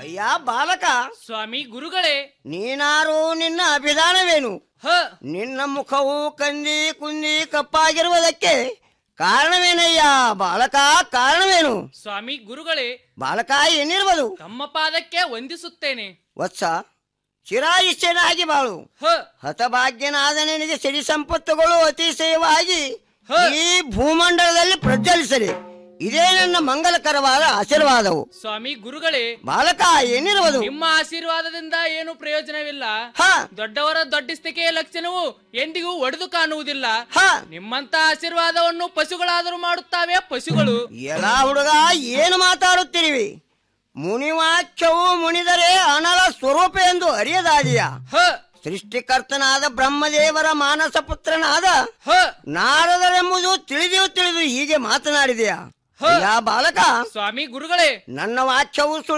ಅಯ್ಯ ಬಾಲಕ ಸ್ವಾಮಿ ಗುರುಗಳೇ ನೀನಾರು ನಿನ್ನ ಅಭಿಧಾನವೇನು ಹ ನಿನ್ನ ಮುಖವು ಕಂದಿ ಕುಂದಿ ಕಪ್ಪಾಗಿರುವುದಕ್ಕೆ ಕಾರಣವೇನಯ್ಯ ಬಾಲಕ ಕಾರಣವೇನು ಸ್ವಾಮಿ ಗುರುಗಳೇ ಬಾಲಕ ಏನಿರುವುದು ತಮ್ಮ ಪಾದಕ್ಕೆ ವಂದಿಸುತ್ತೇನೆ ವತ್ಸ ಚಿರಾಯುಷ್ಯನಾಗಿ ಬಾಳು ಹ ಹತಭಾಗ್ಯನಾದ ನಿನಗೆ ಸಿರಿ ಸಂಪತ್ತುಗಳು ಅತಿಶಯವಾಗಿ ಹ. ಈ ಭೂಮಂಡಲದಲ್ಲಿ ಪ್ರಜ್ವಲಿಸಲಿ ಇದೇ ನನ್ನ ಮಂಗಲಕರವಾದ ಆಶೀರ್ವಾದವು ಸ್ವಾಮಿ ಗುರುಗಳೇ ಬಾಲಕ ಏನಿರುವುದು ನಿಮ್ಮ ಆಶೀರ್ವಾದದಿಂದ ಏನು ಪ್ರಯೋಜನವಿಲ್ಲ ಹ ದೊಡ್ಡವರ ದೊಡ್ಡಿಸ್ತಿಕೆಯ ಲಕ್ಷಣವು ಎಂದಿಗೂ ಒಡೆದು ಕಾಣುವುದಿಲ್ಲ ಹ ನಿಮ್ಮಂತ ಆಶೀರ್ವಾದವನ್ನು ಪಶುಗಳಾದರೂ ಮಾಡುತ್ತಾವೆ ಪಶುಗಳು ಎಲ್ಲ ಹುಡುಗ ಏನು ಮಾತಾಡುತ್ತಿರುವಿ ಮುನಿವಾಕ್ಯವು ಮುನಿದರೆ ಅನಲ ಸ್ವರೂಪ ಎಂದು ಅರಿಯದಾದಿಯ ಹ ಸೃಷ್ಟಿಕರ್ತನಾದ ಬ್ರಹ್ಮದೇವರ ಮಾನಸ ಪುತ್ರನಾದ ಹ ನಾರದರೆಂಬುದು ತಿಳಿದು ತಿಳಿದು ಹೀಗೆ ಮಾತನಾಡಿದೆಯಾ ಹ. ಯಾ ಬಾಲಕ ಸ್ವಾಮಿ ಗುರುಗಳೇ ನನ್ನ ವಾಕ್ಯವು ಸುಳ್ಳು